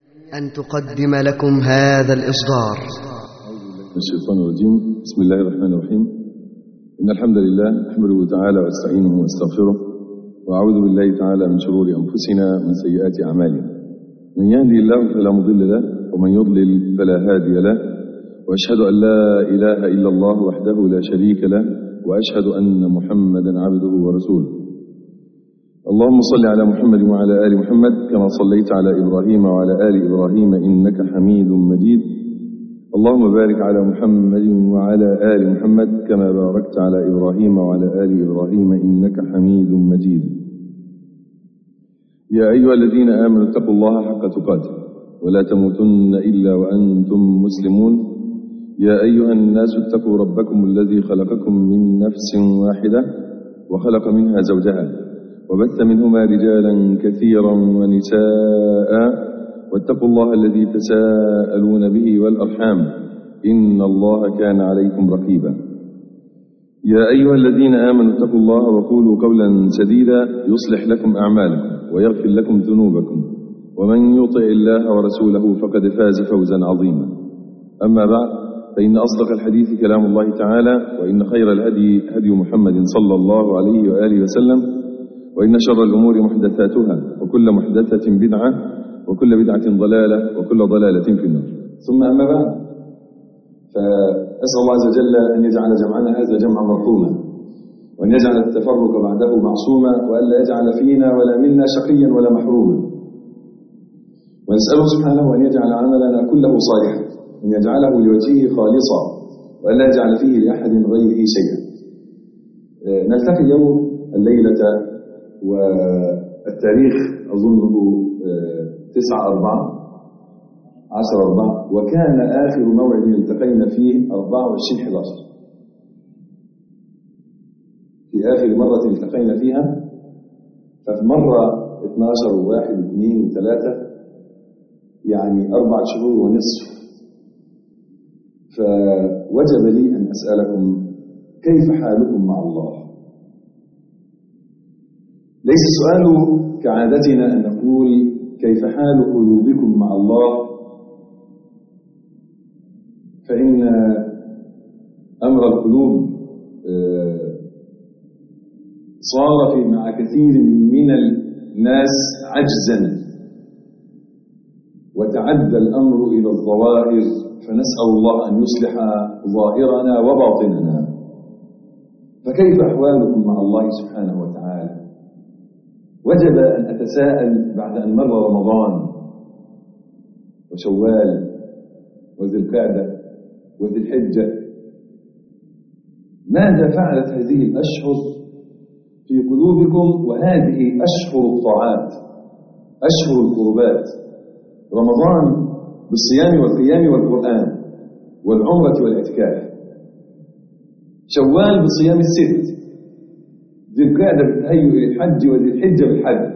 أن تقدم لكم هذا الإصدار من الشيطان الرجيم بسم الله الرحمن الرحيم إن الحمد لله نحمده تعالى واستعينه واستغفره وأعوذ بالله تعالى من شرور أنفسنا ومن سيئات أعمالنا من يهدي الله فلا مضل له ومن يضلل فلا هادي له وأشهد أن لا إله إلا الله وحده لا شريك له وأشهد أن محمدا عبده ورسوله اللهم صل على محمد وعلى آل محمد كما صليت على إبراهيم وعلى آل إبراهيم إنك حميد مجيد اللهم بارك على محمد وعلى آل محمد كما باركت على إبراهيم وعلى آل إبراهيم إنك حميد مجيد يا أيها الذين آمنوا اتقوا الله حق تقاته ولا تموتن إلا وأنتم مسلمون يا أيها الناس اتقوا ربكم الذي خلقكم من نفس واحدة وخلق منها زوجها وبث منهما رجالا كثيرا ونساء واتقوا الله الذي تساءلون به والأرحام إن الله كان عليكم رقيبا يا أيها الذين آمنوا اتقوا الله وقولوا قولا سديدا يصلح لكم أعمالكم ويغفر لكم ذنوبكم ومن يطع الله ورسوله فقد فاز فوزا عظيما أما بعد فإن أصدق الحديث كلام الله تعالى وإن خير الهدي هدي محمد صلى الله عليه وآله وسلم وإن شر الأمور محدثاتها وكل محدثة بدعة وكل بدعة ضلالة وكل ضلالة في النار ثم أما بعد فأسأل الله عز وجل أن يجعل جمعنا هذا جمعا مرحوما وأن يجعل التفرق بعده معصوما وألا يجعل فينا ولا منا شقيا ولا محروما ونسأله سبحانه أن يجعل عملنا كله صالحا أن يجعله لوجهه خالصا وألا يجعل فيه لأحد غيره شيئا نلتقي اليوم الليلة والتاريخ أظنه تسعة أربعة عشر أربعة وكان آخر موعد التقينا فيه أربعة وعشرين حداشر في آخر مرة التقينا فيها ففي مرة 12 وواحد واثنين وثلاثة يعني أربع شهور ونصف فوجب لي أن أسألكم كيف حالكم مع الله ليس السؤال كعادتنا أن نقول كيف حال قلوبكم مع الله فإن أمر القلوب صار في مع كثير من الناس عجزا وتعدى الأمر إلى الظواهر فنسأل الله أن يصلح ظاهرنا وباطننا فكيف أحوالكم مع الله سبحانه وتعالى وجب أن أتساءل بعد أن مر رمضان وشوال وذي القعدة وذي الحجة ماذا فعلت هذه الأشهر في قلوبكم وهذه أشهر الطاعات أشهر القربات رمضان بالصيام والقيام والقرآن والعمرة والاعتكاف شوال بصيام الست ذي القعدة بالتهيؤ للحج وذي الحجة بالحج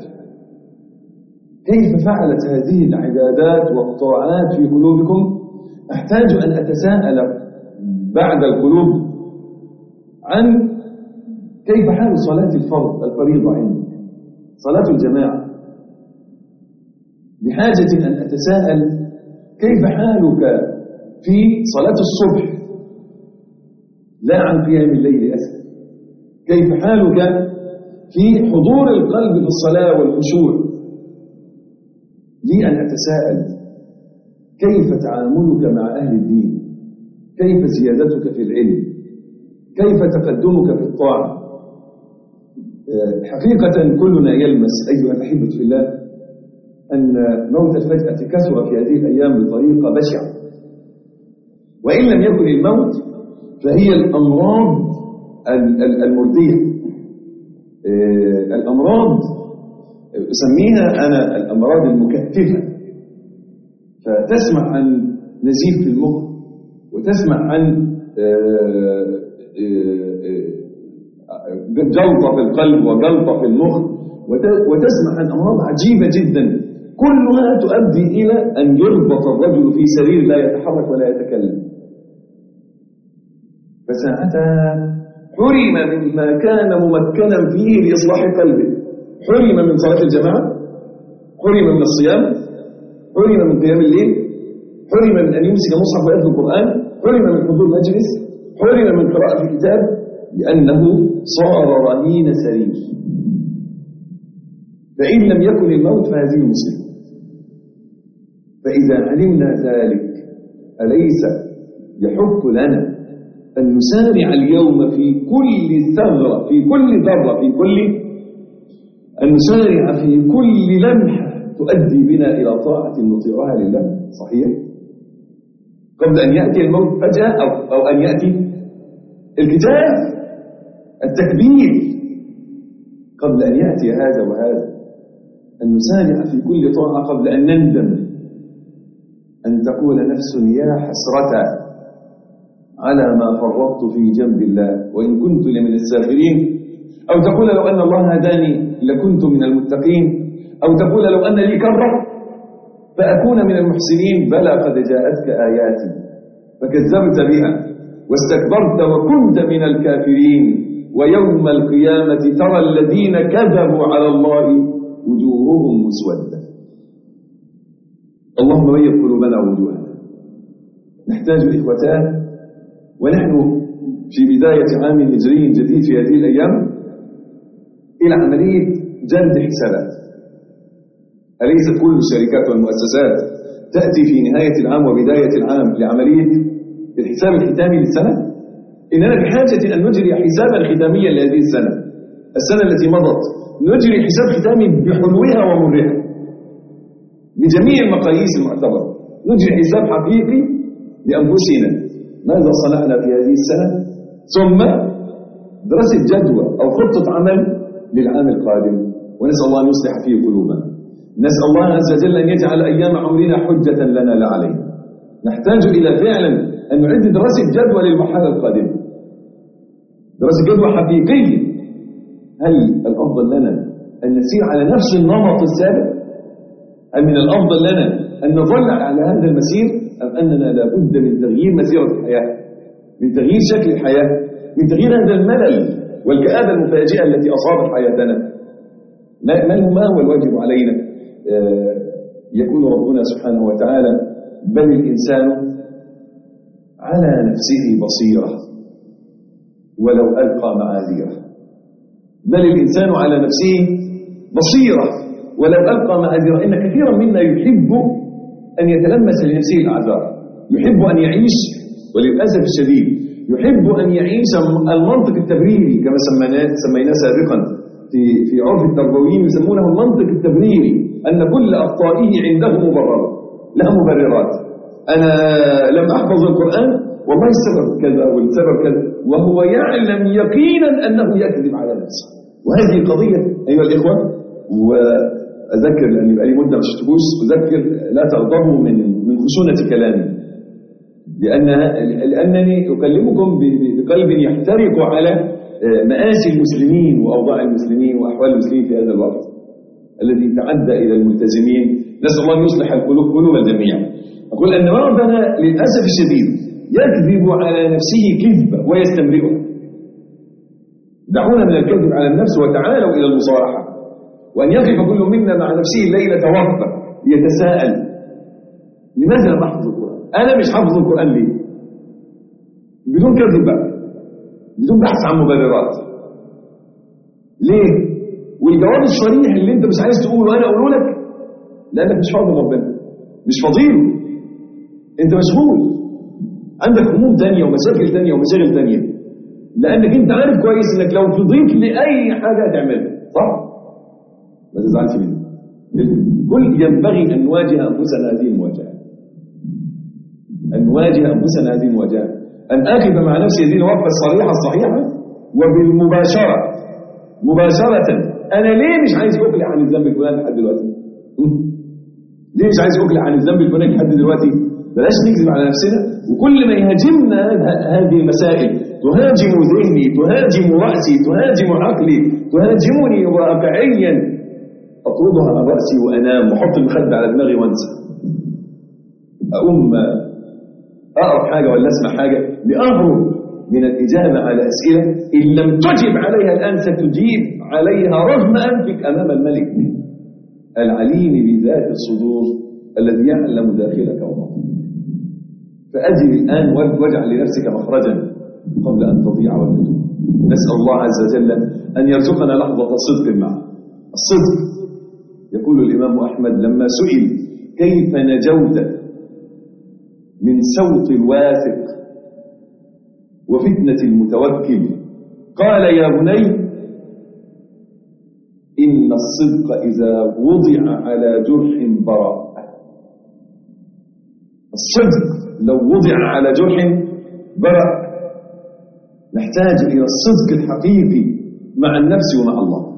كيف فعلت هذه العبادات والطاعات في قلوبكم أحتاج أن أتساءل بعد القلوب عن كيف حال صلاة الفرض الفريضة عندك صلاة الجماعة بحاجة أن أتساءل كيف حالك في صلاة الصبح لا عن قيام الليل أسف كيف حالك في حضور القلب في الصلاة والخشوع لي أن أتساءل كيف تعاملك مع أهل الدين كيف زيادتك في العلم كيف تقدمك في الطاعة حقيقة كلنا يلمس أيها الأحبة في الله أن موت الفجأة كثر في هذه الأيام بطريقة بشعة وإن لم يكن الموت فهي الأمراض المردية الأمراض أسميها أنا الأمراض المكتفة فتسمع عن نزيف في المخ وتسمع عن جلطة في القلب وجلطة في المخ وتسمع عن أمراض عجيبة جدا كلها تؤدي إلى أن يربط الرجل في سرير لا يتحرك ولا يتكلم فساعتها حرم مما كان ممكنا فيه لإصلاح قلبه حرم من صلاة الجماعة حرم من الصيام حرم من قيام الليل حرم من أن يمسك مصحف ويتلو القرآن حرم من حضور مجلس حرم من قراءة الكتاب لأنه صار رهين سرير فإن لم يكن الموت فهذه مسلم فإذا علمنا ذلك أليس يحق لنا أن نسارع اليوم في كل ثغرة في كل ذرة في كل أن نسارع في كل لمحة تؤدي بنا إلى طاعة نطيعها لله صحيح؟ قبل أن يأتي الموت فجأة أو, أو أن يأتي الكتاب التكبير قبل أن يأتي هذا وهذا أن نسارع في كل طاعة قبل أن نندم أن تقول نفس يا حسرة على ما فرطت في جنب الله وإن كنت لمن الساخرين أو تقول لو أن الله هداني لكنت من المتقين أو تقول لو أن لي كرة فأكون من المحسنين بلى قد جاءتك آياتي فكذبت بها واستكبرت وكنت من الكافرين ويوم القيامة ترى الذين كذبوا على الله وجوههم مسودة اللهم بيض قلوبنا ووجوهنا نحتاج إخوتان ونحن في بداية عام هجري جديد في هذه الأيام إلى عملية جلد حسابات أليست كل الشركات والمؤسسات تأتي في نهاية العام وبداية العام لعملية الحساب الختامي للسنة إننا بحاجة أن نجري حسابا ختاميا لهذه السنة السنة التي مضت نجري حساب ختامي بحلوها ومرها بجميع المقاييس المعتبرة نجري حساب حقيقي لأنفسنا ماذا صنعنا في هذه السنة ثم دراسة جدوى أو خطة عمل للعام القادم ونسأل الله أن يصلح فيه قلوبنا نسأل الله عز وجل أن يجعل أيام عمرنا حجة لنا لا علينا نحتاج إلى فعلا أن نعد دراسة جدوى للمرحلة القادمة دراسة جدوى حقيقية هل الأفضل لنا أن نسير على نفس النمط السابق هل من الأفضل لنا أن نظل على هذا المسير أم أننا لابد من تغيير مسيرة الحياة من تغيير شكل الحياة من تغيير هذا الملل والكآبة المفاجئة التي أصابت حياتنا ما ما هو الواجب علينا آه يقول ربنا سبحانه وتعالى بل الإنسان على نفسه بصيرة ولو ألقى معاذيره بل الإنسان على نفسه بصيرة ولو ألقى معاذيره إن كثيرا منا يحب أن يتلمس لنفسه الأعذار يحب أن يعيش وللأسف الشديد يحب أن يعيش المنطق التبريري كما سميناه سميناه سابقا في في عرف التربويين يسمونه المنطق التبريري أن كل أخطائه عنده مبررة لها مبررات أنا لم أحفظ القرآن والله السبب كذا والسبب كذا وهو يعلم يقينا أنه يكذب على نفسه وهذه قضية أيها الإخوة وأذكر لأن يبقى لي مدة ما شفتكوش أذكر لا تغضبوا من من خشونة كلامي لأن لأنني أكلمكم بقلب يحترق على مآسي المسلمين وأوضاع المسلمين وأحوال المسلمين في هذا الوقت الذي تعدى إلى الملتزمين نسأل الله أن يصلح القلوب قلوب الجميع أقول أن بعضنا للأسف الشديد يكذب على نفسه كذبة ويستمرئها دعونا من الكذب على النفس وتعالوا إلى المصارحة وأن يقف كل منا مع نفسه الليلة وقفة يتساءل لماذا لم أحفظ القرآن؟ أنا مش حافظ القرآن ليه؟ بدون كذب بقى بدون بحث عن مبررات ليه؟ والجواب الصريح اللي انت مش عايز تقوله انا اقوله لك لانك مش فاضي ربنا مش فاضيله انت مشغول عندك هموم تانية ومشاكل تانية ومشاغل تانية لانك انت عارف كويس انك لو فضيت لاي حاجة هتعملها صح؟ ما تزعلش مني كل ينبغي ان نواجه انفسنا هذه المواجهة ان نواجه انفسنا هذه المواجهة ان اقف مع نفسي هذه الوقفة الصريحة الصحيحة وبالمباشرة مباشرة انا ليه مش عايز اقلع عن الذنب الفلاني لحد دلوقتي ليه مش عايز اقلع عن الذنب الفلاني لحد دلوقتي بلاش نكذب على نفسنا وكل ما يهاجمنا هذه المسائل تهاجم ذهني تهاجم راسي تهاجم عقلي تهاجمني واقعيا اطردها عن راسي وانام واحط المخده على دماغي وانسى اقوم اقرا حاجه ولا اسمع حاجه لاهرب من الإجابة على أسئلة إن لم تجب عليها الآن ستجيب عليها رغم أنفك أمام الملك العليم بذات الصدور الذي يعلم داخلك وباطنك فأجل الآن واجعل لنفسك مخرجا قبل أن تضيع وتتوب نسأل الله عز وجل أن يرزقنا لحظة صدق معه الصدق يقول الإمام أحمد لما سئل كيف نجوت من سوط الواثق وفتنة المتوكل قال يا بني إن الصدق إذا وضع على جرح براء الصدق لو وضع على جرح برأ نحتاج إلى الصدق الحقيقي مع النفس ومع الله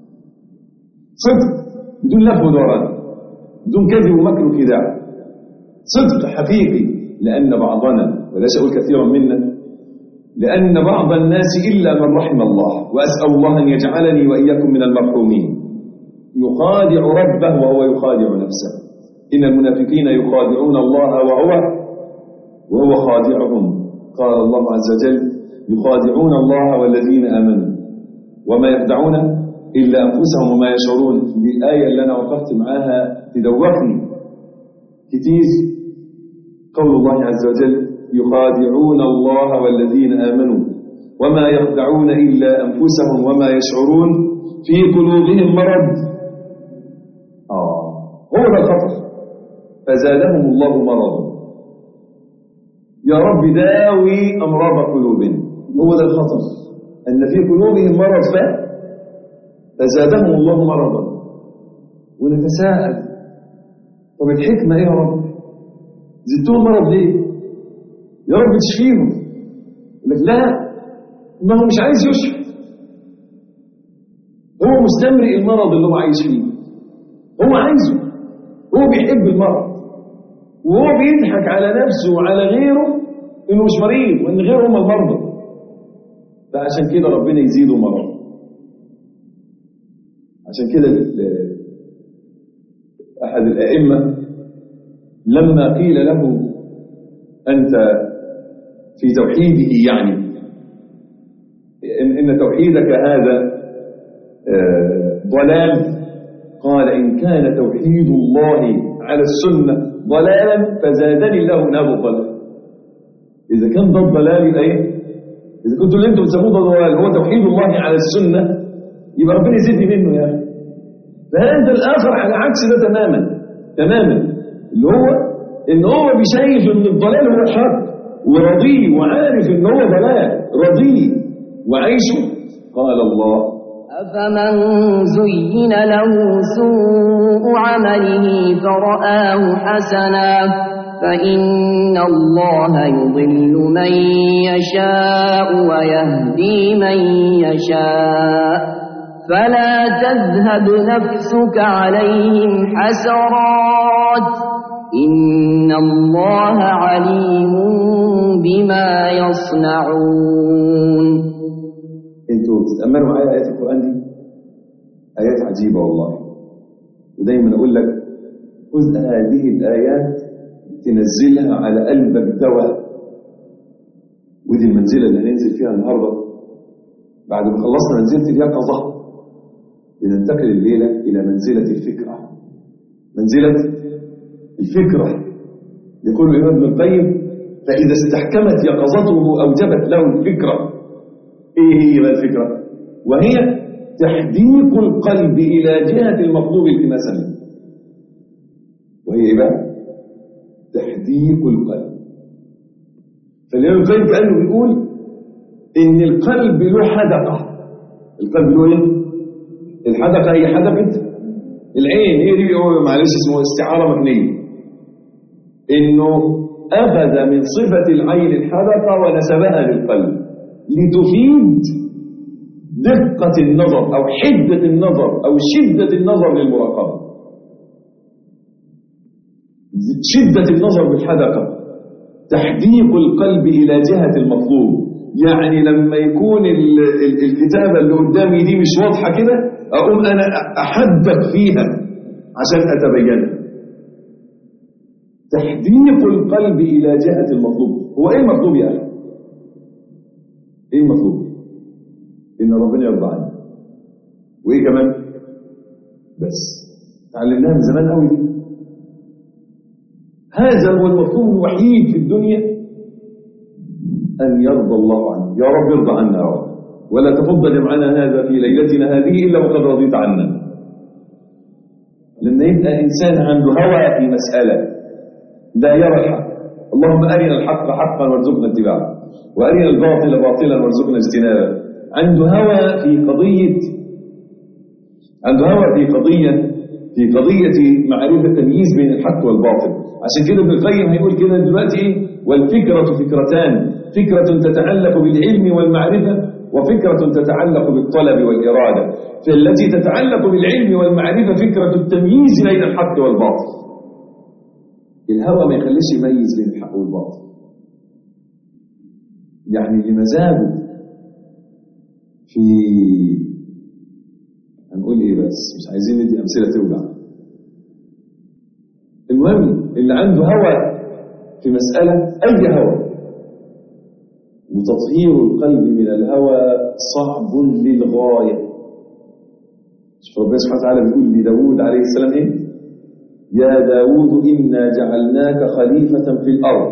صدق بدون لف ودوران بدون كذب ومكر وخداع صدق حقيقي لأن بعضنا وليس أقول كثيرا منا لأن بعض الناس إلا من رحم الله وأسأل الله أن يجعلني وإياكم من المرحومين يخادع ربه وهو يخادع نفسه إن المنافقين يخادعون الله وهو وهو خادعهم قال الله عز وجل يخادعون الله والذين آمنوا وما يخدعون إلا أنفسهم وما يشعرون دي الآية اللي أنا وقفت معاها تدوخني كتير قول الله عز وجل يخادعون الله والذين آمنوا وما يخدعون إلا أنفسهم وما يشعرون في قلوبهم مرض آه هو ده الخطر فزادهم الله مرضا يا رب داوي أمراض قلوبنا هو ده الخطر أن في قلوبهم مرض ف فزادهم الله مرضا ونتساءل طب الحكمة إيه يا رب زدتهم مرض ليه يا رب تشفيهم يقول لك لا ما هو مش عايز يشفي هو مستمرئ المرض اللي هو عايش فيه هو عايزه هو بيحب المرض وهو بيضحك على نفسه وعلى غيره انه مش مريض وان غيره هم المرضى فعشان كده ربنا يزيده مرض عشان كده احد الائمه لما قيل له انت في توحيده يعني ان, إن توحيدك هذا ضلال قال ان كان توحيد الله على السنه ضلالا فزادني الله ناب الضلال إذا كان ده الضلال يبقى إيه؟ إذا كنتوا اللي أنتم بتسموه ده ضلال هو توحيد الله على السنة يبقى ربنا يزيدني منه يا أخي فهذا الآخر على عكس ده تماما تماما اللي هو إن هو بيشايف إن الضلال هو الحق ورضيه وعارف إن هو ضلال رضيه وعيشه قال الله أفمن زين له سوء عمله فرآه حسنا فإن الله يضل من يشاء ويهدي من يشاء فلا تذهب نفسك عليهم حسرات إن الله عليم بما يصنعون انتوا بتتأملوا معايا آيات القرآن دي آيات عجيبة والله ودايما أقول لك خذ هذه الآيات تنزلها على قلبك دواء ودي المنزلة اللي هننزل فيها النهاردة بعد ما خلصنا منزلة اليقظة بننتقل الليلة إلى منزلة الفكرة منزلة الفكرة يقول الإمام ابن القيم فإذا استحكمت يقظته أوجبت له الفكرة إيه هي بقى الفكرة وهي تحديق القلب إلى جهة المطلوب التماسا وهي إيه بقى تحديق القلب فالإمام القيم كأنه بيقول إن القلب له حدقة القلب له إيه؟ الحدقة هي حدقة العين هي دي معلش اسمه استعارة مكنية إنه أخذ من صفة العين الحدقة ونسبها للقلب لتفيد دقة النظر أو حدة النظر أو شدة النظر للمراقبة شدة النظر بالحدقة تحديق القلب إلى جهة المطلوب يعني لما يكون ال ال الكتابة اللي قدامي دي مش واضحة كده أقوم أنا أحدق فيها عشان أتبينها تحديق القلب إلى جهة المطلوب هو إيه المطلوب يا أخي؟ إيه المطلوب؟ إن ربنا يرضى عنه وإيه كمان؟ بس تعلمناها من زمان قوي دي هذا هو المطلوب الوحيد في الدنيا أن يرضى الله عنه يا رب ارضى عنا يا رب ولا تفض جمعنا هذا في ليلتنا هذه إلا وقد رضيت عنا لما يبقى إنسان عنده هوى في مسألة لا يرى الحق اللهم أرنا الحق حقا وارزقنا اتباعه وأرنا الباطل باطلا وارزقنا اجتنابه عنده هوى في قضية عنده هوى في قضية في قضية معرفة تمييز بين الحق والباطل عشان كده ابن القيم هيقول كده دلوقتي ايه والفكرة فكرتان فكرة تتعلق بالعلم والمعرفة وفكرة تتعلق بالطلب والإرادة فالتي تتعلق بالعلم والمعرفة فكرة التمييز بين الحق والباطل الهوى ما يخليش يميز بين الحق والباطل يعني لمزاجه في هنقول ايه بس مش عايزين ندي امثله توجع المهم اللي عنده هوى في مساله اي هوى وتطهير القلب من الهوى صعب للغايه شوف ربنا سبحانه وتعالى بيقول لداود عليه السلام ايه يا داود إنا جعلناك خليفة في الأرض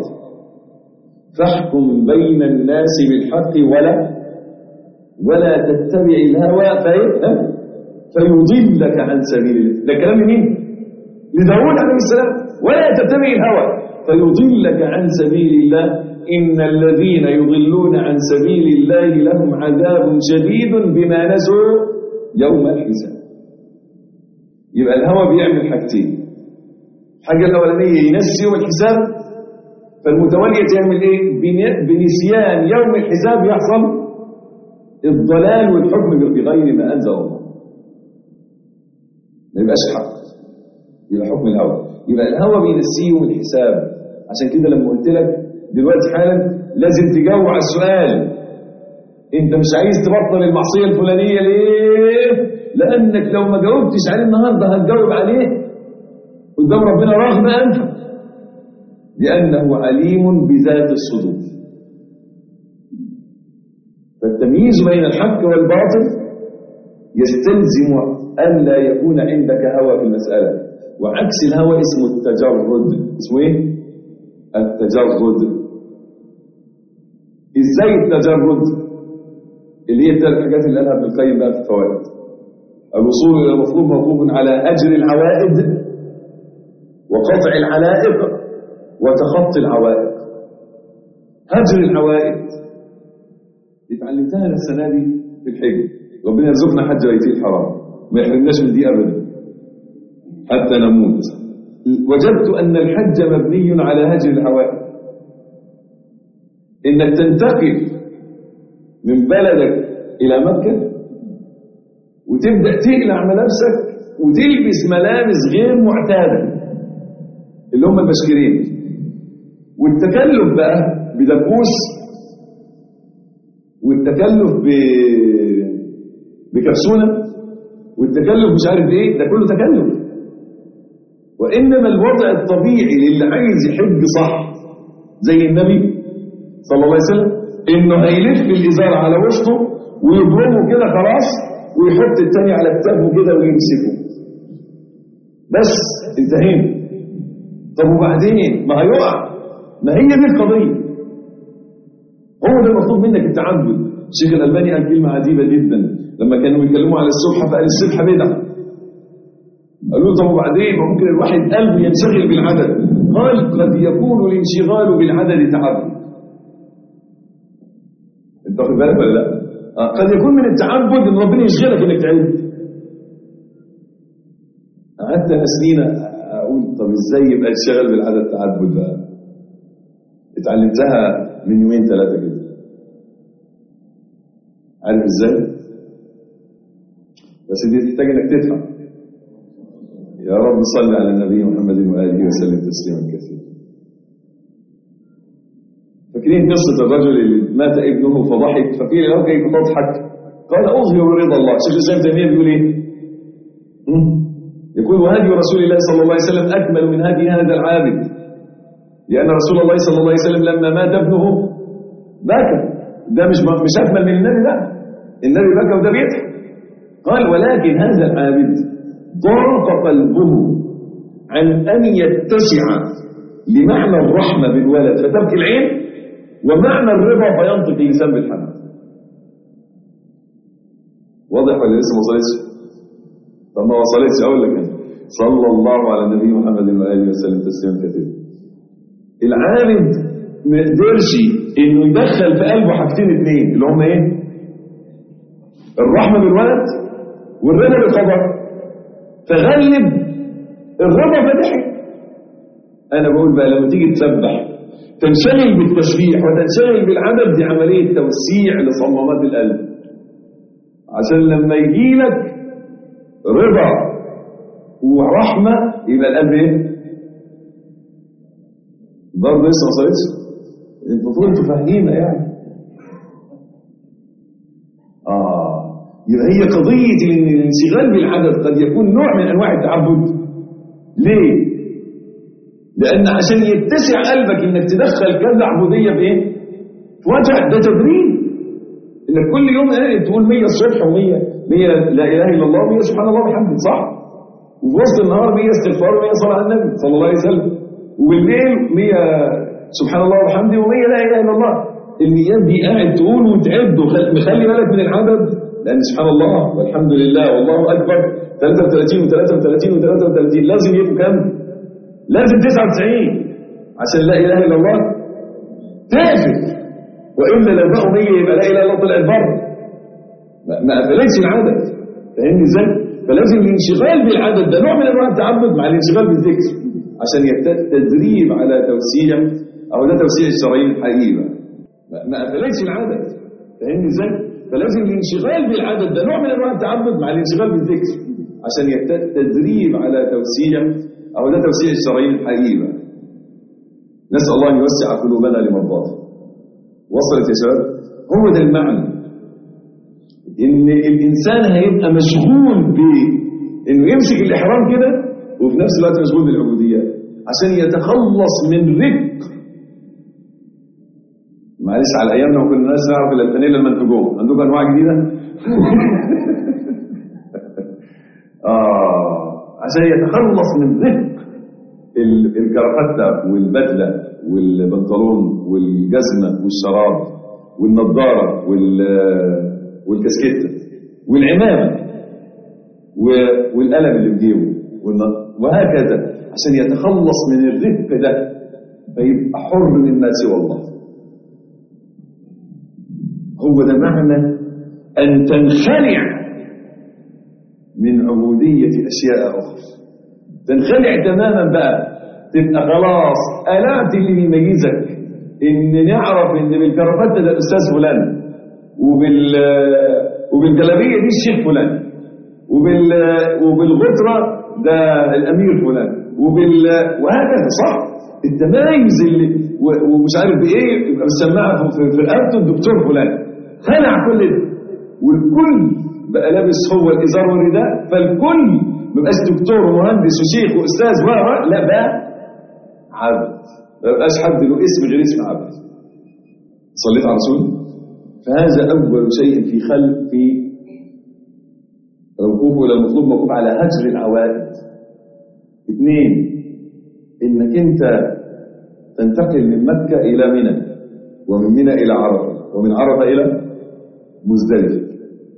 فاحكم بين الناس بالحق ولا ولا تتبع الهوى في فيضلك عن سبيل الله ده كلام مين؟ لداود عليه السلام ولا تتبع الهوى فيضلك عن سبيل الله إن الذين يضلون عن سبيل الله لهم عذاب شديد بما نسوا يوم الحساب يبقى الهوى بيعمل حاجتين الحاجة الأولانية ينسي يوم الحساب فالمتولية تعمل إيه؟ بنسيان يوم الحساب يحصل الضلال والحكم بغير ما أنزل الله ما يبقاش حق يبقى حكم الهوى يبقى الهوى بينسيه يوم الحساب عشان كده لما قلت لك دلوقتي حالا لازم تجاوب على السؤال انت مش عايز تبطل المعصية الفلانية ليه؟ لأنك لو ما جاوبتش عليه النهاردة هتجاوب عليه قدام ربنا رغم أنفك لأنه عليم بذات الصدور فالتمييز بين الحق والباطل يستلزم أن لا يكون عندك هوى في المسألة وعكس الهوى اسمه التجرد اسمه ايه؟ التجرد ازاي التجرد اللي هي الثلاث حاجات اللي قالها ابن القيم بقى في الفوائد الوصول الى المطلوب موقوف على اجر العوائد وقطع العلائق وتخطي العوائق هجر العوائد اتعلمتها السنه دي في الحج ربنا يرزقنا حج بيتي الحرام ما يحرمناش من دي ابدا حتى نموت وجدت ان الحج مبني على هجر العوائد انك تنتقل من بلدك الى مكه وتبدا تقلع ملابسك وتلبس ملابس غير معتاده اللي هم البشكرين والتكلف بقى بدبوس والتكلف ب... بكبسونة والتكلف مش عارف ايه ده كله تكلف وإنما الوضع الطبيعي للي عايز يحج صح زي النبي صلى الله عليه وسلم انه هيلف الازار على وسطه ويضربه كده خلاص ويحط التاني على كتافه كده ويمسكه بس انتهينا طب وبعدين ما هيقع ما هي دي القضية هو ده المطلوب منك التعبد الشيخ الألباني قال كلمة عجيبة جدا لما كانوا يتكلموا على السبحة فقال السبحة بدعة قالوا طب وبعدين ممكن الواحد قلبه ينشغل بالعدد قال قد يكون الانشغال بالعدد تعبد انت واخد بالك ولا لا؟ آه قد يكون من التعبد ان ربنا يشغلك انك تعد قعدت انا سنين اقول طب ازاي يبقى الشغل بالعدد تعبد بقى اتعلمتها من يومين ثلاثه كده عارف ازاي بس دي تحتاج انك تدفع يا رب صل على النبي محمد واله وسلم تسليما كثيرا فاكرين قصه الرجل اللي مات ابنه فضحك فقيل له كيف تضحك قال اظهر رضا الله شيخ الاسلام تيميه بيقول ايه يقول وهدي رسول الله صلى الله عليه وسلم أكمل من هدي هذا العابد لأن رسول الله صلى الله عليه وسلم لما مات ابنه بكى ده مش مش أكمل من النبي لا النبي بكى وده بيضحك قال ولكن هذا العابد ضاق قلبه عن أن يتسع لمعنى الرحمة بالولد فتبكي العين ومعنى الرضا فينطق اللسان بالحمد واضح ولا لسه ما وصلتش؟ طب ما وصلتش اقول لك انا صلى الله على النبي محمد واله وسلم تسليما كثيرا العابد ما يقدرش انه يدخل في قلبه حاجتين اثنين اللي هم ايه؟ الرحمه بالولد والرضا بالقضاء فغلب الرضا فضحك انا بقول بقى لما تيجي تسبح تنشغل بالتسبيح وتنشغل بالعدد دي عمليه توسيع لصمامات القلب عشان لما يجي لك رضا ورحمه يبقى القلب ايه؟ برضه لسه ما وصلتش المفروض انتوا فاهمين يعني اه يبقى هي قضيه ان الانشغال بالعدد قد يكون نوع من انواع التعبد ليه؟ لان عشان يتسع قلبك انك تدخل كذا عبوديه بايه؟ في وجه ده تدريب انك كل يوم قاعد تقول 100 الصبح و100 100 لا اله الا الله و100 سبحان الله وبحمده صح؟ وفي وسط النهار 100 استغفار و100 صلاه على النبي صلى الله عليه وسلم وبالليل 100 سبحان الله وبحمده و100 لا اله الا الله الميات دي قاعد تقول وتعد مخلي بالك من العدد لان سبحان الله والحمد لله والله اكبر 33 و33 و33 لازم يبقوا كام؟ لازم 99 عشان لا اله الا الله تقفل والا لو بقوا 100 يبقى لا اله الا الله طلعت بره ما قفلتش العدد فاهمني ازاي؟ فلازم الانشغال بالعدد ده نوع من انواع التعبد مع الانشغال بالذكر عشان يبتدي تدريب على توسيع او ده توسيع الشرايين الحقيقي ما قفلتش العدد فاهمني ازاي؟ فلازم الانشغال بالعدد ده نوع من انواع التعبد مع الانشغال بالذكر عشان يبتدي تدريب على توسيع او ده توسيع الشرايين الحقيقي نسال الله ان يوسع قلوبنا لمرضاته وصلت يا شباب هو ده المعنى ان الانسان هيبقى مشغول بانه يمسك الاحرام كده وفي نفس الوقت مشغول بالعبوديات عشان يتخلص من رق معلش على ايامنا ما كنا الناس نعرف الا الفانيلا المنتجوه عندكم انواع جديده اه عشان يتخلص من رق الكرافته والبدله والبنطلون والجزمه والشراب والنضاره والكاسكيته والعمامه والقلم اللي في جيبه وهكذا عشان يتخلص من الرق ده فيبقى حر مما سوى الله هو ده معنى أن تنخلع من عبودية أشياء أخرى تنخلع تماما بقى تبقى خلاص قلعت اللي بيميزك إن نعرف إن بالكرافته ده الأستاذ فلان وبال وبالجلابية دي الشيخ فلان وبال وبالغطرة ده الأمير فلان وبال وهكذا صح التمايز اللي ومش عارف بايه يبقى مسمعها في رقبته الدكتور فلان خلع كل ده والكل بقى لابس هو الازار والرداء فالكل ما بقاش دكتور ومهندس وشيخ واستاذ و لا بقى عبد ما بقاش حد له اسم غير اسم عبد صليت على رسول فهذا اول شيء في خلق في الوقوف الى المطلوب موقوف على هجر العوائد اثنين انك انت تنتقل من مكة الى منى ومن منى الى عرفة ومن عرفة الى مزدلفة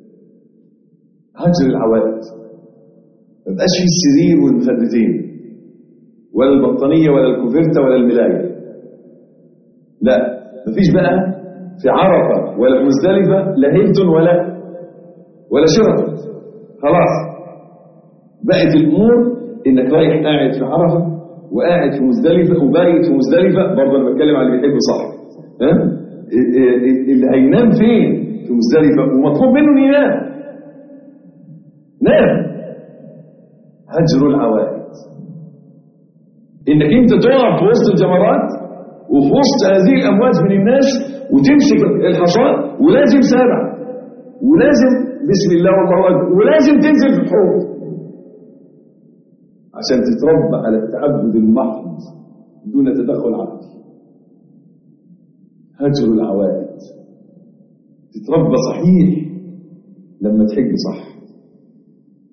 هجر العوائد ما بقاش فيه السرير والمخدتين ولا البطانية ولا الكوفرتة ولا الملاية لا مفيش بقى في عرفة ولا في مزدلفة لا هيلتون ولا ولا شرطة خلاص بقت الامور انك رايح قاعد في عرفه وقاعد في مزدلفه وبايت في مزدلفه برضه انا بتكلم على اللي بيحب صح ها اللي هينام فين في مزدلفه ومطلوب منه انه ينام نام هجر العوائد انك انت تقع في وسط الجمرات وفي وسط هذه الامواج من الناس وتمسك الحصان ولازم سابع ولازم بسم الله والله اكبر ولازم تنزل في الحوض عشان تتربى على التعبد المحض دون تدخل عقلي هجر العوائد تتربى صحيح لما تحج صح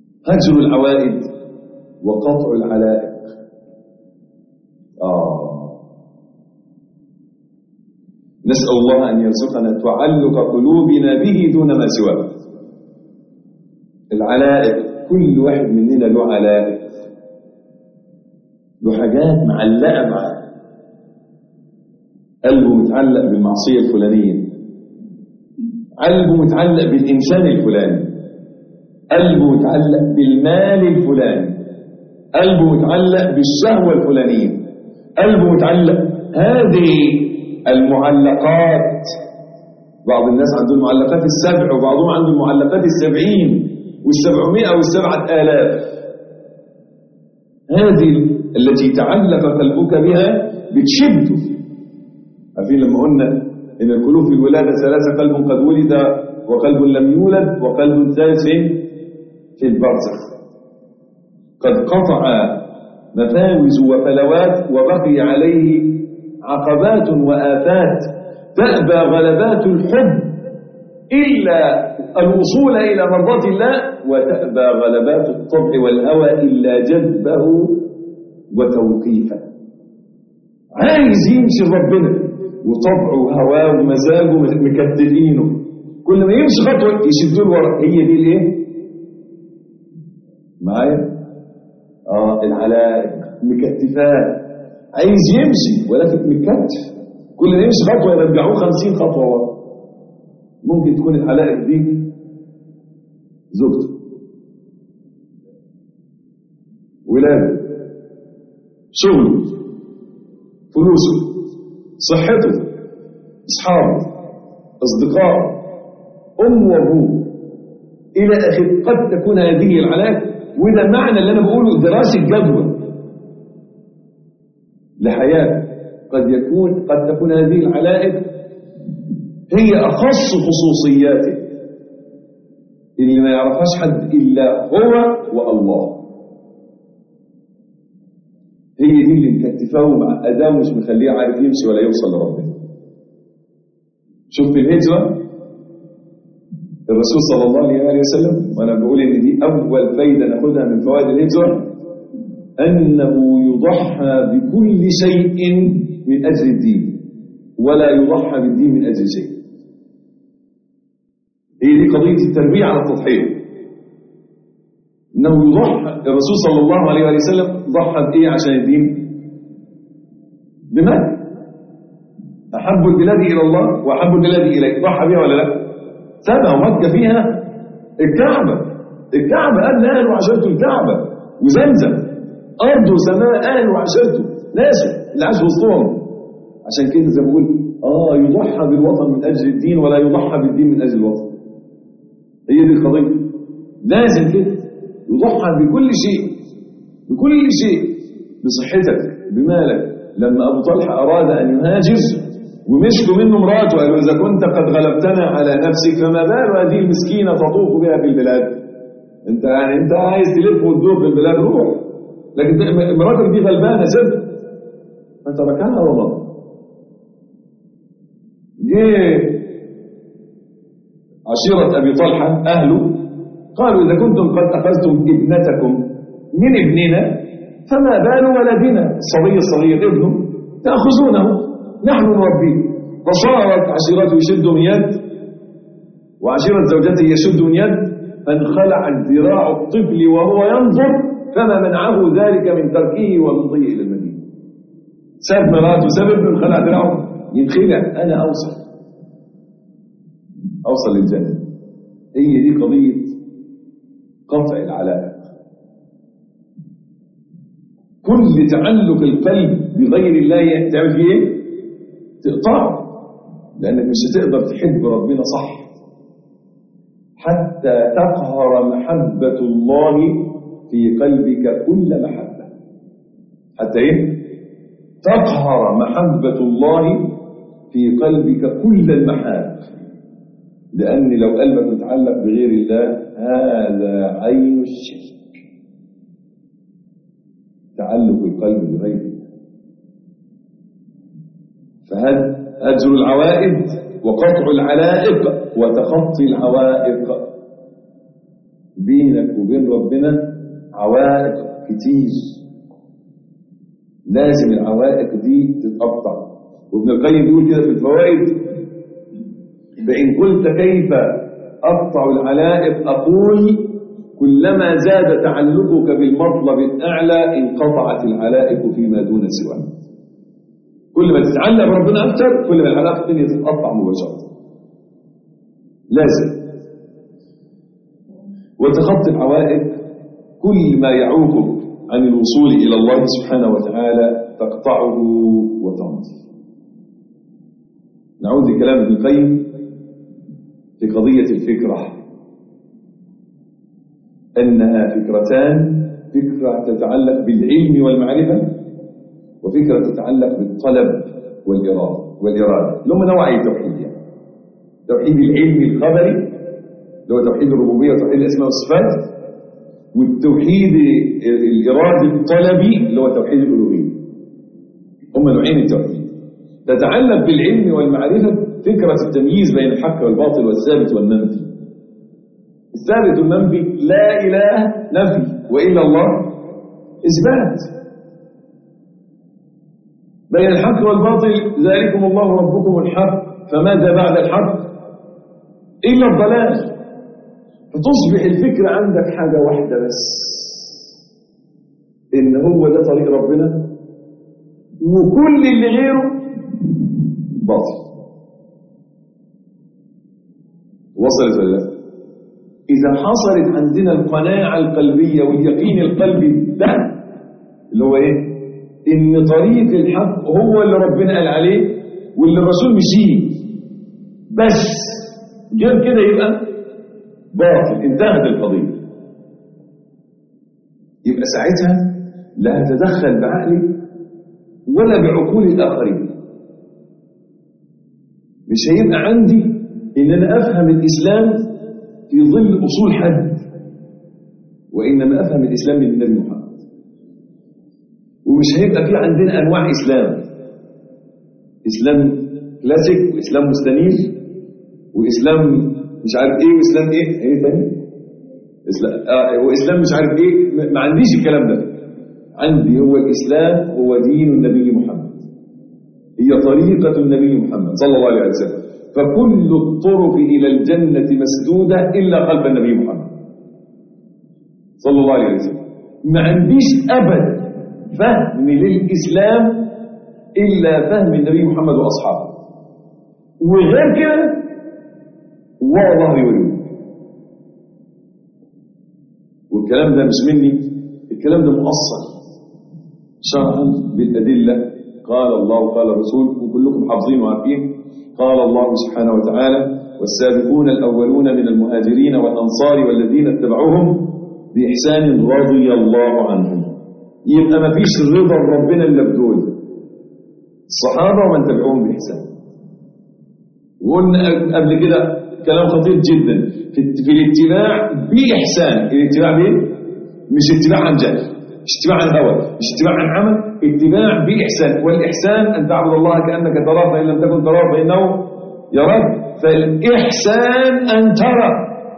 هجر العوائد وقطع العلائق آه نسأل الله أن يرزقنا تعلق قلوبنا به دون ما سواه العلائق كل واحد مننا له علائق له حاجات معلقة معاه قلبه متعلق بالمعصية الفلانية قلبه متعلق بالإنسان الفلاني قلبه متعلق بالمال الفلاني قلبه متعلق بالشهوة الفلانية قلبه متعلق هذه المعلقات بعض الناس عنده المعلقات السبع وبعضهم عنده المعلقات السبعين والسبعمائة والسبعة آلاف هذه التي تعلق قلبك بها بتشده عارفين لما قلنا ان القلوب في الولاده ثلاثه قلب قد ولد وقلب لم يولد وقلب ثالث في البرزخ قد قطع مفاوز وفلوات وبقي عليه عقبات وآفات تأبى غلبات الحب إلا الوصول إلى مرضاة الله وتأبى غلبات الطبع والهوى إلا جذبه وتوقيفه عايز يمشي ربنا وطبعه وهواه ومزاجه مكتلينه كل ما يمشي خطوه يشدوه لورا هي دي الايه؟ معايا؟ اه العلائق مكتفاه عايز يمشي ولكن متكتف كل ما يمشي خطوه يرجعوه 50 خطوه ورا ممكن تكون العلائق دي زوجته ولاده شغله فلوسه صحته اصحابه اصدقائه ام وابوه الى اخره قد تكون هذه العلائق وده معنى اللي انا بقوله دراسه جدوى لحياه قد يكون قد تكون هذه العلائق هي اخص خصوصياته اللي ما يعرفهاش حد الا هو والله هي دي اللي مكتفاه ومعقداه ومش مخليه عارف يمشي ولا يوصل لربنا شوف في الهجرة الرسول صلى الله عليه وسلم وانا بقول ان دي اول فايدة ناخدها من فوائد الهجرة انه يضحى بكل شيء من اجل الدين ولا يضحى بالدين من اجل شيء هي دي قضية التربية على التضحية انه يضحى الرسول صلى الله عليه وسلم ضحى بايه عشان الدين بمال احب البلاد الى الله واحب البلاد اليه ضحى بها ولا لا سبع ومكه فيها الكعبه الكعبه قال اهل وعشرته الكعبه وزمزم ارض وسماء اهل وعشرته ناس اللي عاش وسطهم عشان كده زي ما بقول اه يضحى بالوطن من اجل الدين ولا يضحى بالدين من اجل الوطن هي دي القضيه لازم كده يضحى بكل شيء بكل شيء بصحتك بمالك لما أبو طلحة أراد أن يهاجر ومشكوا منه مراته قالوا إذا كنت قد غلبتنا على نفسك فما بال هذه المسكينة تطوف بها في البلاد أنت يعني أنت عايز تلف وتدور في البلاد روح لكن مراتك دي غلبانة سد فتركها والله جه عشيرة أبي طلحة أهله قالوا إذا كنتم قد أخذتم ابنتكم من ابننا فما بال ولدنا الصبي الصغير ابنه تأخذونه نحن نربيه فصارت عشيرته يشد من يد وعشيرة زوجته يشد من يد فانخلع ذراع الطفل وهو ينظر فما منعه ذلك من تركه ومضيه إلى المدينة ساب مراته ساب ابنه انخلع ذراعه ينخلع أنا أوصل أوصل للجنة هي دي قضية قطع العلائق كل تعلق القلب بغير الله تعمل فيه ايه؟ تقطعه لانك مش هتقدر تحب ربنا صح حتى تقهر محبة الله في قلبك كل محبة حتى ايه؟ تقهر محبة الله في قلبك كل المحاب لأن لو قلبك متعلق بغير الله هذا عين الشرك تعلق القلب بغير الله فهجر العوائد وقطع العلائق وتخطي العوائق بينك وبين ربنا عوائق كتير لازم العوائق دي تتقطع وابن القيم بيقول كده في الفوائد فإن قلت كيف أقطع العلائق أقول كلما زاد تعلقك بالمطلب الأعلى انقطعت العلائق فيما دون سواه كل ما تتعلق بربنا أكثر كل ما العلاقة الدنيا تتقطع مباشرة لازم وتخطي العوائق كل ما يعوقك عن الوصول إلى الله سبحانه وتعالى تقطعه وتمضي نعود لكلام ابن القيم في قضية الفكرة أنها فكرتان فكرة تتعلق بالعلم والمعرفة وفكرة تتعلق بالطلب والإرادة والإرادة لهم نوعي توحيد يعني توحيد العلم الخبري اللي هو توحيد الربوبية وتوحيد الأسماء والصفات والتوحيد الإرادي الطلبي اللي هو توحيد الألوهية هم نوعين التوحيد تتعلق بالعلم والمعرفة فكرة التمييز بين الحق والباطل والثابت والمنفي الثابت والمنفي لا إله نفي وإلا الله إثبات بين الحق والباطل ذلكم الله ربكم الحق فماذا بعد الحق إلا الضلال فتصبح الفكرة عندك حاجة واحدة بس إن هو ده طريق ربنا وكل اللي غيره باطل وصلت ولا لا؟ إذا حصلت عندنا القناعة القلبية واليقين القلبي ده اللي هو إيه؟ إن طريق الحق هو اللي ربنا قال عليه واللي الرسول مشيه بس غير كده يبقى باطل انتهت القضية يبقى ساعتها لا أتدخل بعقلي ولا بعقول الآخرين مش هيبقى عندي إن أنا أفهم الإسلام في ظل أصول حد وإنما أفهم الإسلام من النبي محمد ومش هيبقى في عندنا أنواع إسلام إسلام كلاسيك وإسلام مستنير وإسلام مش عارف إيه وإسلام إيه إيه تاني إسلام آه وإسلام مش عارف إيه ما- ما عنديش الكلام ده عندي هو الإسلام هو دين النبي محمد هي طريقة النبي محمد صلى الله عليه وسلم فكل الطرق إلى الجنة مسدودة إلا قلب النبي محمد صلى الله عليه وسلم ما عنديش أبدا فهم للإسلام إلا فهم النبي محمد وأصحابه وغير كده والله يريد والكلام ده مش مني الكلام ده مؤصل شرعا بالأدلة قال الله قال الرسول وكلكم حافظين وعارفين قال الله سبحانه وتعالى والسابقون الأولون من المهاجرين والأنصار والذين اتبعوهم بإحسان رضي الله عنهم يبقى ما فيش رضا ربنا إلا بدول الصحابة ومن تبعوهم بإحسان وقلنا قبل كده كلام خطير جدا في, في الاتباع بإحسان الاتباع بإيه؟ مش اتباع عن جهل مش اتباع عن هوى مش اتباع عن عمل اتباع بإحسان والإحسان أن تعبد الله كأنك تراه فإن لم تكن تراه فإنه يراك فالإحسان أن ترى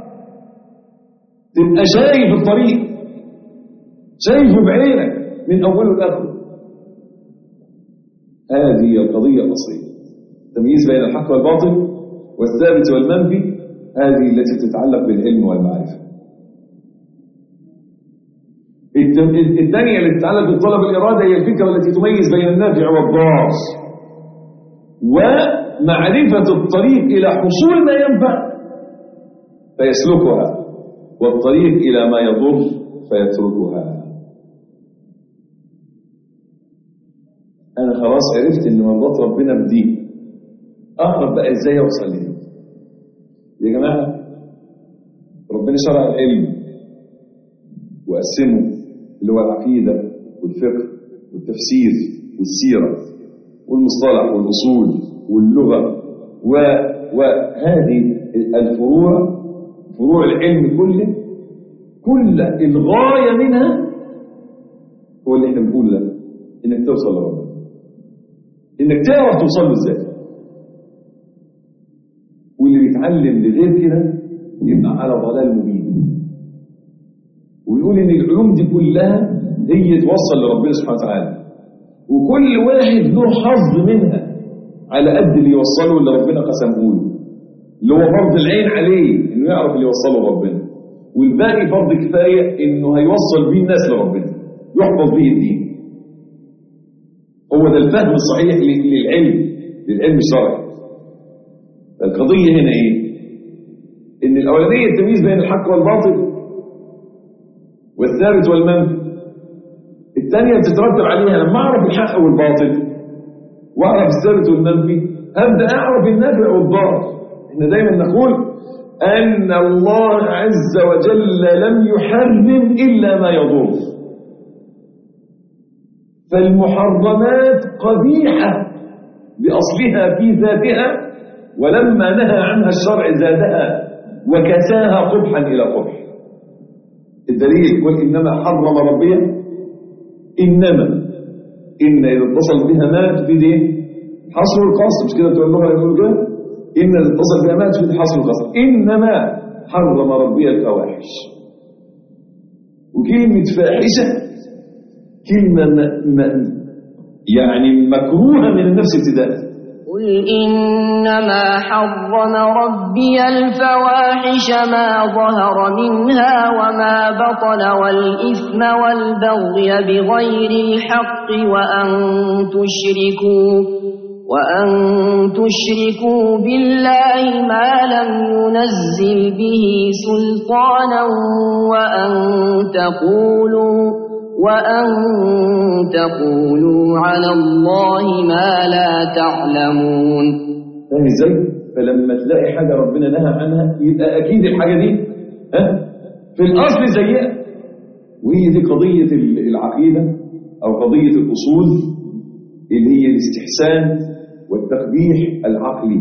تبقى شايف الطريق شايفه بعينك من أوله لآخره هذه القضية الأصلية التمييز بين الحق والباطل والثابت والمنفي هذه التي تتعلق بالعلم والمعرفة الت- الثانية التي تتعلق بالطلب الإرادة هي الفكرة التي تميز بين النافع والضار ومعرفة الطريق إلى حصول ما ينفع فيسلكها والطريق إلى ما يضر فيتركها أنا خلاص عرفت إن مرضات ربنا بدي أعرف بقى إزاي أوصل ليه يا جماعة ربنا شرع العلم وقسمه اللي هو العقيدة والفقه والتفسير والسيرة والمصطلح والأصول واللغة و... وهذه الفروع فروع العلم كله كل الغاية منها هو اللي احنا بنقول ده انك توصل لربنا انك تعرف توصل له ازاي واللي بيتعلم لغير كده يبقى على ضلال مبين ويقول ان العلوم دي كلها هي توصل لربنا سبحانه وتعالى وكل واحد له حظ منها على قد اللي يوصله اللي ربنا قسمه له اللي هو فرض العين عليه انه يعرف اللي يوصله ربنا والباقي فرض كفايه انه هيوصل بيه الناس لربنا يحفظ به الدين هو ده الفهم الصحيح ل- للعلم للعلم الشرعي القضيه هنا ايه ان الاولانيه التمييز بين الحق والباطل والثابت والمنفي الثانيه بتترتب عليها لما اعرف الحق والباطل واعرف الثابت والمنفي ابدا اعرف النافع والضار احنا دايما نقول ان الله عز وجل لم يحرم الا ما يضر فالمحرمات قبيحه باصلها في ذاتها ولما نهى عنها الشرع زادها وكساها قبحا الى قبح الدليل قل انما حرم ربي انما ان اذا اتصل بها ما تفيد ايه حصر القصر مش كده بتوع اللغه يقولوا كده ان اذا اتصل بها ما تفيد حصر القصر انما حرم ربي الفواحش وكلمه فاحشه كلمه م... م... يعني مكروهه من النفس ابتداء قل إنما حرم ربي الفواحش ما ظهر منها وما بطن والإثم والبغي بغير الحق وأن تشركوا وأن تشركوا بالله ما لم ينزل به سلطانا وأن تقولوا وأن تقولوا على الله ما لا تعلمون فاهم ازاي؟ فلما تلاقي حاجه ربنا نهى عنها يبقى اكيد الحاجه دي ها في الاصل سيئه وهي دي قضيه العقيده او قضيه الاصول اللي هي الاستحسان والتقبيح العقلي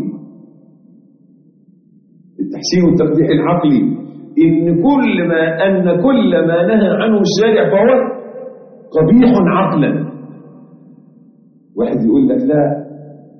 التحسين والتقبيح العقلي ان كل ما ان كل ما نهى عنه الشارع فهو قبيح عقلا واحد يقول لك لا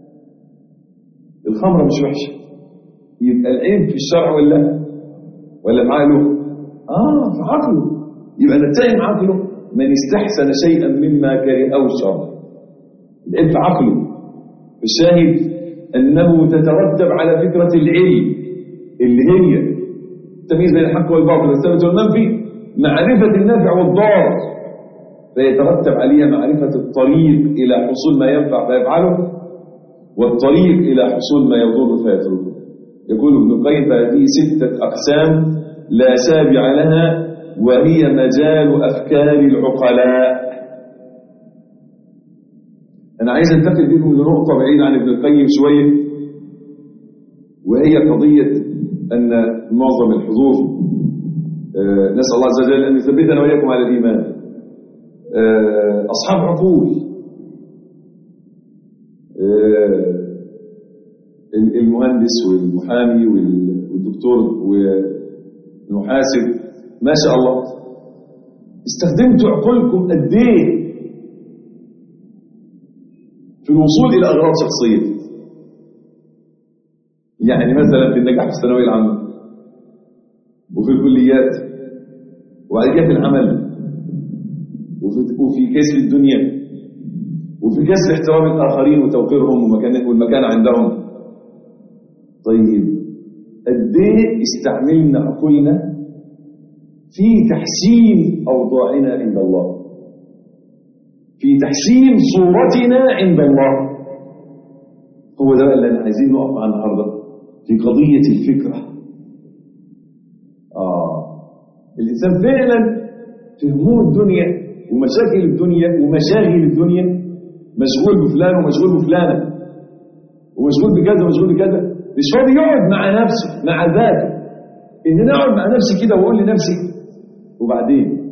الخمره مش وحشه يبقى العيب في الشرع ولا ولا في عقله اه في عقله يبقى نتهم عقله من استحسن شيئا مما كرهه الشرع العيب في عقله الشاهد انه تترتب على فكره العلم اللي هي التمييز بين الحق والباطل والثابت والمنفي معرفه النافع والضار فيترتب عليها معرفه الطريق الى حصول ما ينفع فيفعله والطريق إلى حصول ما يضر فيتركه يقول ابن القيم فهذه ستة أقسام لا سابع لها وهي مجال أفكار العقلاء أنا عايز أنتقل بكم لنقطة بعيدة عن ابن القيم شوية وهي قضية أن معظم الحضور آه، نسأل الله عز وجل أن يثبتنا وإياكم على الإيمان آه، أصحاب عقول المهندس والمحامي والدكتور والمحاسب ما شاء الله استخدمتوا عقولكم قد ايه في الوصول الى اغراض شخصيه يعني مثلا في النجاح في الثانويه العامه وفي الكليات وبعد كده في العمل وفي وفي كسب الدنيا وفي كسب احترام الآخرين وتوقيرهم ومكان والمكان عندهم طيب قد ايه استعملنا عقولنا في تحسين أوضاعنا عند الله في تحسين صورتنا عند الله هو ده اللي احنا عايزين نقف معاه النهارده في قضية الفكرة آه الإنسان فعلا في هموم الدنيا ومشاكل الدنيا ومشاغل الدنيا مشغول بفلان ومشغول بفلانة ومشغول بكذا ومشغول بكذا مش فاضي يقعد مع نفسه مع ذاته ان انا اقعد مع نفسي كده واقول لنفسي وبعدين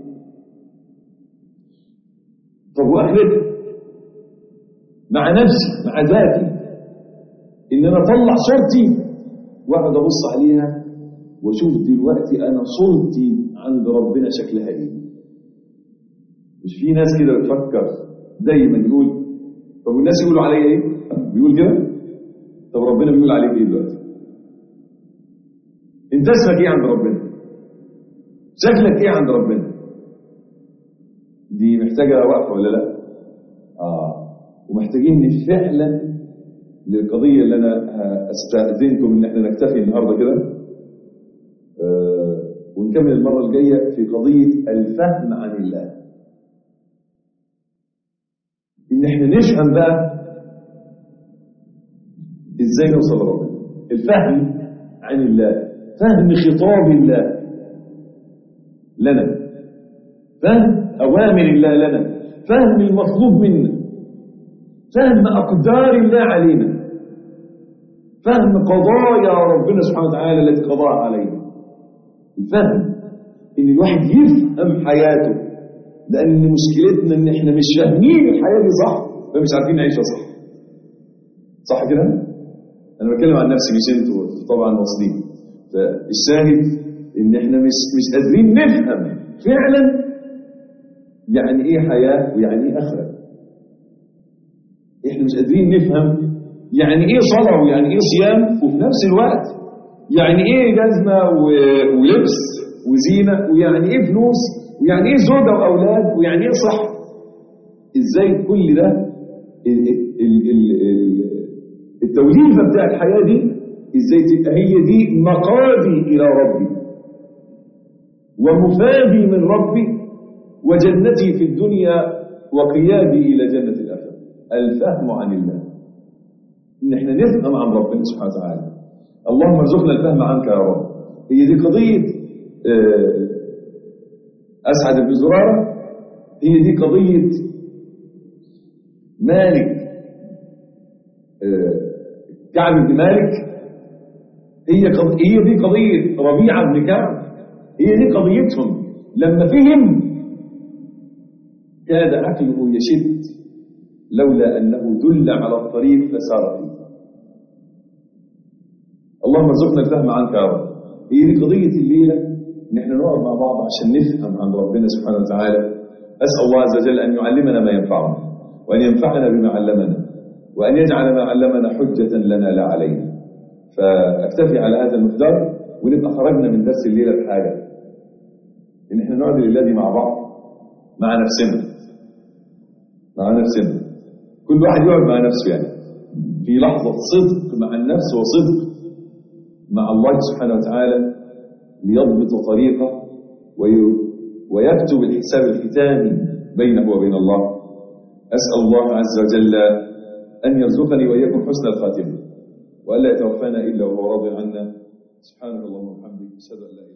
طب واخرتها مع نفسي مع ذاتي ان انا اطلع صورتي واقعد ابص عليها واشوف دلوقتي انا صورتي عند ربنا شكلها ايه مش في ناس كده بتفكر دايما يقول طب والناس يقولوا عليا ايه بيقول كده طب ربنا بيقول عليك ايه دلوقتي انت اسمك ايه عند ربنا شكلك ايه عند ربنا دي محتاجه وقفه ولا لا اه ومحتاجين فعلا للقضية اللي أنا أستأذنكم إن إحنا نكتفي النهاردة كده آه، ونكمل المرة الجاية في قضية الفهم عن الله إن إحنا نفهم بقى إزاي نوصل لربنا الفهم عن الله فهم خطاب الله لنا فهم أوامر الله لنا فهم المطلوب منا فهم أقدار الله علينا فهم قضايا ربنا سبحانه وتعالى التي قضاها علينا الفهم ان الواحد يفهم حياته لان مشكلتنا ان احنا مش فاهمين الحياه دي صح فمش عارفين نعيشها صح صح كده انا بتكلم عن نفسي مش انتوا طبعا واصلين فالشاهد ان احنا مش مش قادرين نفهم فعلا يعني ايه حياه ويعني ايه اخره احنا مش قادرين نفهم يعني ايه صلاه ويعني ايه صيام وفي نفس الوقت يعني ايه جزمه و- ولبس وزينه ويعني ايه فلوس ويعني ايه زوجه واولاد ويعني ايه صحه ازاي كل ده ال- ال- ال- ال- التوليفه بتاع الحياه دي ازاي تبقى هي دي مقادي الى ربي ومفادي من ربي وجنتي في الدنيا وقيادي الى جنه الاخره الفهم عن الله ان احنا نفهم عن ربنا سبحانه وتعالى اللهم ارزقنا الفهم عنك يا رب هي دي قضيه آه، اسعد بن زراره هي دي قضيه مالك آه، كعب بن مالك هي قض... هي دي قضيه ربيعه بن كعب هي دي قضيتهم لما فهم كاد عقله يشد لولا انه دل على الطريق لسار فيه اللهم ارزقنا الفهم عنك يا رب هي دي قضيه الليله ان احنا نقعد مع بعض عشان نفهم عن ربنا سبحانه وتعالى اسال الله عز وجل ان يعلمنا ما ينفعنا وان ينفعنا بما علمنا وان يجعل ما علمنا حجه لنا لا علينا فاكتفي على هذا المقدار ونبقى خرجنا من درس الليله بحاجه ان احنا نقعد الليله دي مع بعض مع نفسنا مع نفسنا كل واحد يقعد مع نفسه يعني في لحظه صدق مع النفس وصدق مع الله سبحانه وتعالى ليضبط طريقه وي- ويكتب الحساب الختامي بينه وبين الله أسأل الله عز وجل أن يرزقني وإياكم حسن الخاتمة وألا يتوفانا إلا وهو راضي عنا سبحانك اللهم وبحمدك أشهد أن لا إله